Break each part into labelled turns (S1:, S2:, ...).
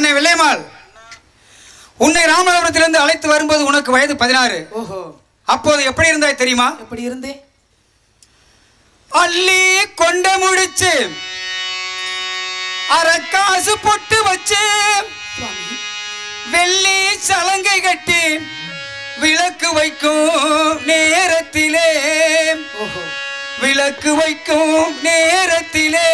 S1: அன்னை வெள்ளையம்மாள் உன்னை ராமநாதபுரத்திலிருந்து அழைத்து வரும்போது உனக்கு வயது பதினாறு
S2: ஓஹோ
S1: அப்போது எப்படி இருந்தாய் தெரியுமா
S2: எப்படி இருந்தேன்
S1: அள்ளி கொண்ட முடிச்சு அரக்காசு பொட்டு வச்சு
S2: சுவாமி
S1: வெள்ளி சலங்கை கட்டி விளக்கு வைக்கும் நேரத்திலே
S2: ஓஹோ
S1: விளக்கு வைக்கும் நேரத்திலே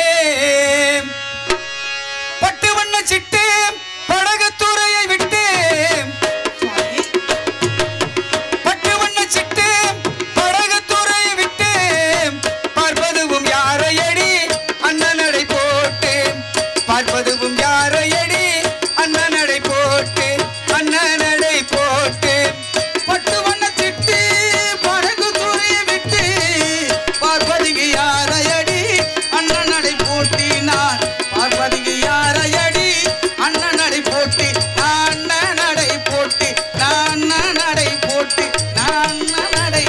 S1: பட்டு வண்ண சிட்டு படகுத்துறையை விட்டு
S2: சுவாமி
S1: பட்டு வண்ண சிட்டு படகுத்துறையை விட்டு பார்ப்பதுவும் யாரையடி அண்ணனடை போட்டு பார்ப்பதுவும் யாரையடி அண்ணனடை போட்டு அண்ணனடை போட்டு பட்டு வண்ண சிட்டு படகுத்துறையை விட்டு பார்ப்பதுக்கு யாரையடி அண்ணனடை போட்டி நான் பார்ப்பதுக்கு யாரையடி அண்ணனடை போட்டி நான் நடை போட்டி நான் நடை போட்டி நான் நடை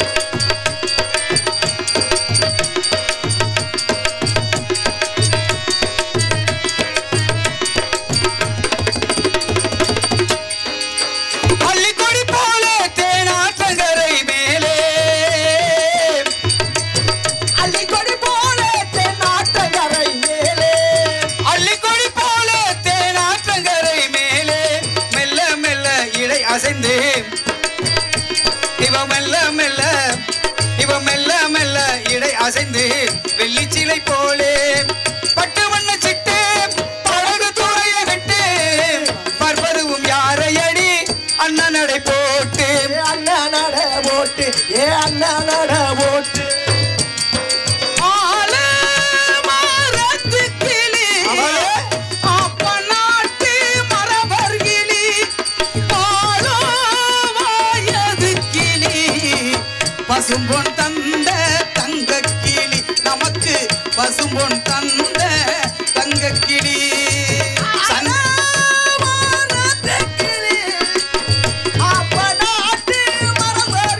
S1: பள்ளிக்கொடி போல தேனாற்றங்கரை மேலே
S2: அள்ளிக்கொடி போல தென்னாட்டகரை மேலே
S1: அள்ளிக்கொடி போல தேனாற்றங்கரை மேலே மெல்ல மெல்ல இடை அசைந்து இவ மெல்ல மெல்ல இவ மெல்ல மெல்ல இடை அசைந்து வெள்ளிச்சிலை போலே பட்டு வண்ண சிட்டு படகு துறையை விட்டு பார்ப்பதுவும் யாரையடி அண்ணனடை போட்டு
S2: ஏ அண்ணா நட போட்டு ஏ அண்ணா நட போட்டு
S1: ஆல மரத்து கிளி
S2: அவளே.
S1: அப்ப நாட்டு மரபர் கிளி பாலோ வயது கிளி பசும்பொன் தந்த தங்க கிளி நமக்கு பசும்பொன் தந்த தங்க கிளி சன்
S2: அப்ப நாட்டு மரபர்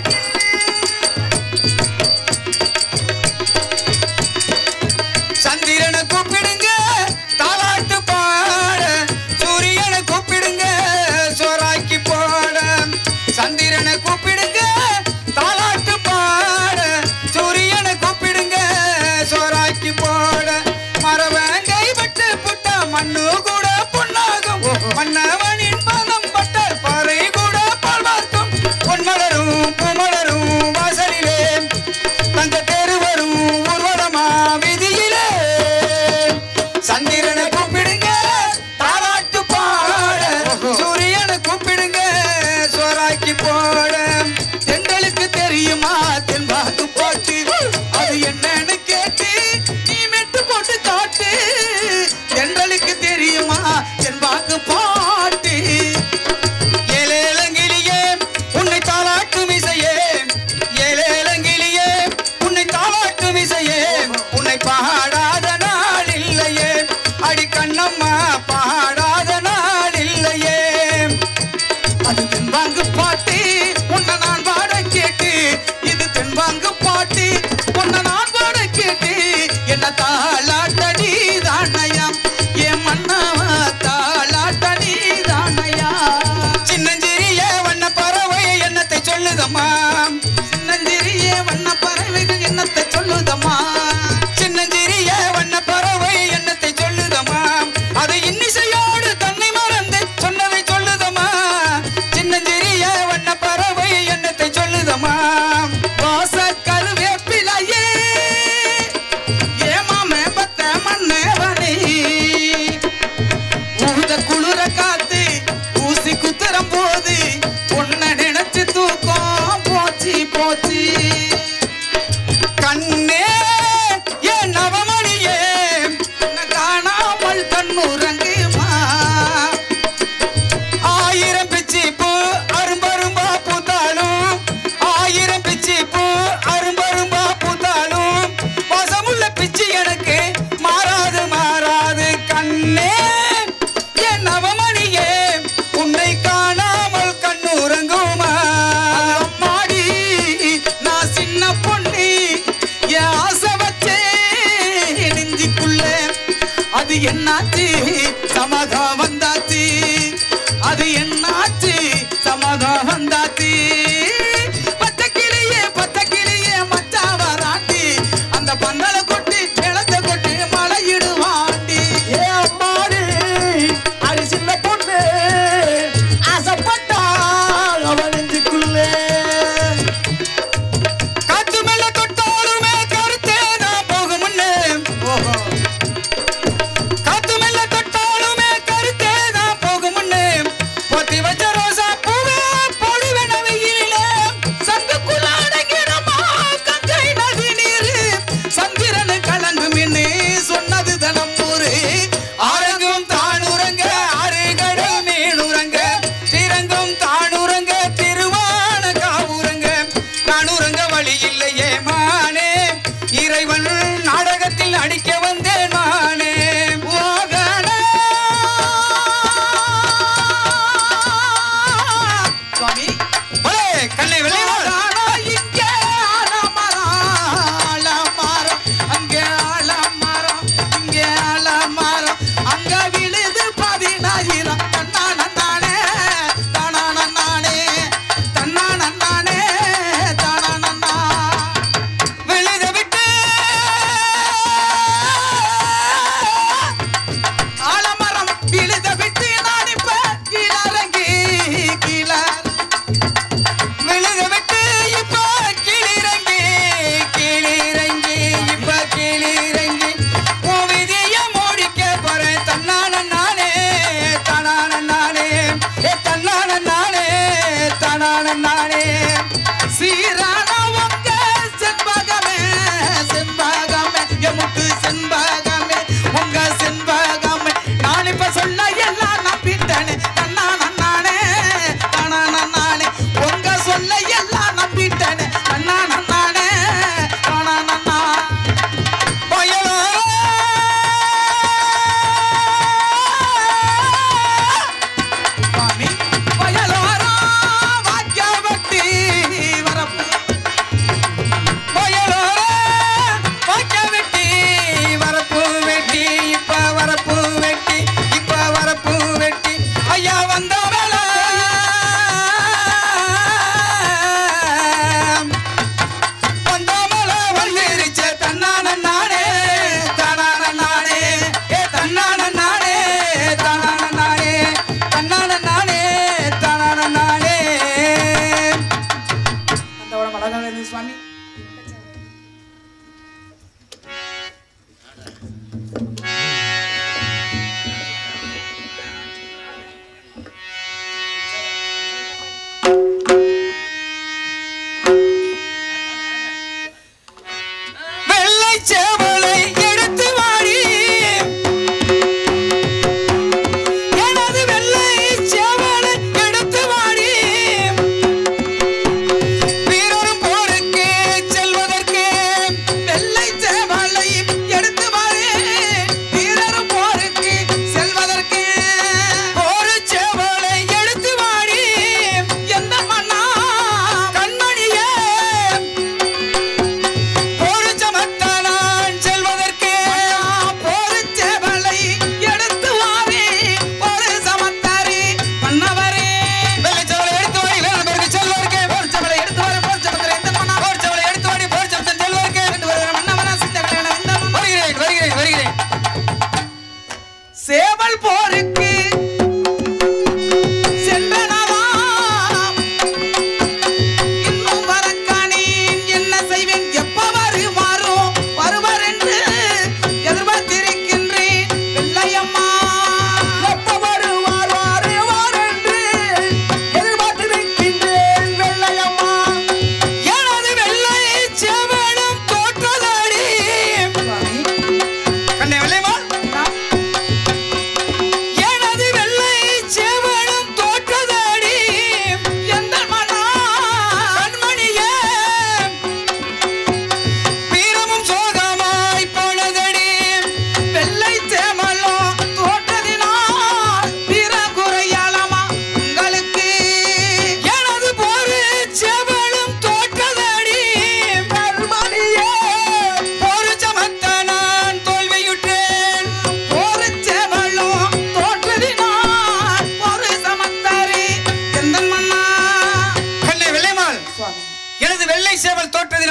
S1: சந்திரனை கூப்பிடுங்க தாலாட்டு பாட சூரியனை கூப்பிடுங்க சோறாக்கி போட சந்திரனை கூப்பிடுங்க தாலாட்டு பாட சூரியனை கூப்பிடுங்க சோறாக்கி போட மரவங்கை பட்டு புட்ட மண்ணு கூட பொன்னாகும் மன்னவனின் பதம் பட்டார் பாறை கூட பால்வார்க்கும் பொன்மலரும் பூமலரும் வாசலிலே தங்க தேரு வரும் ஊர்வலமா விதியிலே சந்திரனை கூப்பிடுங்க தாலாட்டு பாட சூரியனை கூப்பிடுங்க சோறாக்கி போட எங்களுக்கு தெரியுமா தென்பாக்கு பாட்டு அது என்னன்னு கேட்டு நீ மெட்டு போட்டு காட்டு எங்களுக்கு தெரியுமா தென்பாக்கு பாட்டு ஏலேலங்கிலியே உன்னை தாளாட்டும் இசையே ஏலேலங்கிலியே உன்னை தாளாட்டும் இசையே உன்னை பாடாத நாள் இல்லையே அடி கண்ணம்மா பாடாத நாள் இல்லையே அது தென்பாங்கு பாட்டு உன்னை நான் பாட கேட்டு இது தென்பாங்கு பாட்டு உன்னை நான் பாட கேட்டு என்ன தாளாட்டடி தானையாம் என் மன்னவா தாளாட்டடி தானையா சின்னஞ்சிறிய வண்ண பறவை என்னத்தை சொல்லுதம்மா சின்னஞ்சிறிய வண்ண பறவைகள் என்னத்தை சொல்லுதம்மா சின்னஞ்சிறிய வண்ண பறவை என்னத்தை சொல்லுதம்மா அது இன்னிசையோடு தன்னை மறந்து சொன்னதை சொல்லுதம்மா சின்னஞ்சிறிய வண்ண பறவை என்னத்தை சொல்லுதம்மா வாச கருவேப்பிலையே ஏமாமே பத்த மன்னவனே ஊத குளிர காத்து ஊசி குத்துறம் போது உன்னை நினைச்சு தூக்கம் போச்சு போச்சு கண்ணே ஏன் நவமணியே உன்னை காணாமல் கண்ணுறங்குமா ஆயிரம் பிச்சி பூ அரும்பரும்பா பூத்தாலும் ஆயிரம் பிச்சி பூ அரும்பரும்பா பூத்தாலும் வசமுள்ள பிச்சி எனக்கு மாறாது மாறாது கண்ணே என் நவமணியே உன்னை காணாமல் கண்ணுறங்குமா அம்மாடி நான் சின்ன பொண்ணு என் ஆசை வச்சே நெஞ்சுக்குள்ள அது என்னாச்சு சமகம் வந்து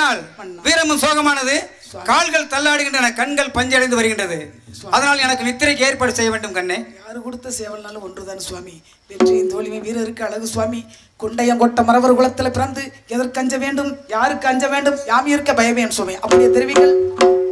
S3: அதனால் வீரமும் சோகமானது கால்கள் தள்ளாடுகின்றன கண்கள் பஞ்சடைந்து வருகின்றது அதனால் எனக்கு நித்திரைக்கு ஏற்பாடு செய்ய வேண்டும் கண்ணே
S1: யாரு கொடுத்த சேவல்னாலும் ஒன்றுதான் சுவாமி வெற்றியின் தோல்வி வீரருக்கு அழகு சுவாமி கொண்டையம் கொட்ட மரவர் குலத்துல பிறந்து எதற்கு அஞ்ச வேண்டும் யாருக்கு அஞ்ச வேண்டும் யாம் இருக்க பயவேன் சுவாமி அப்படியே தெரிவிங்கள்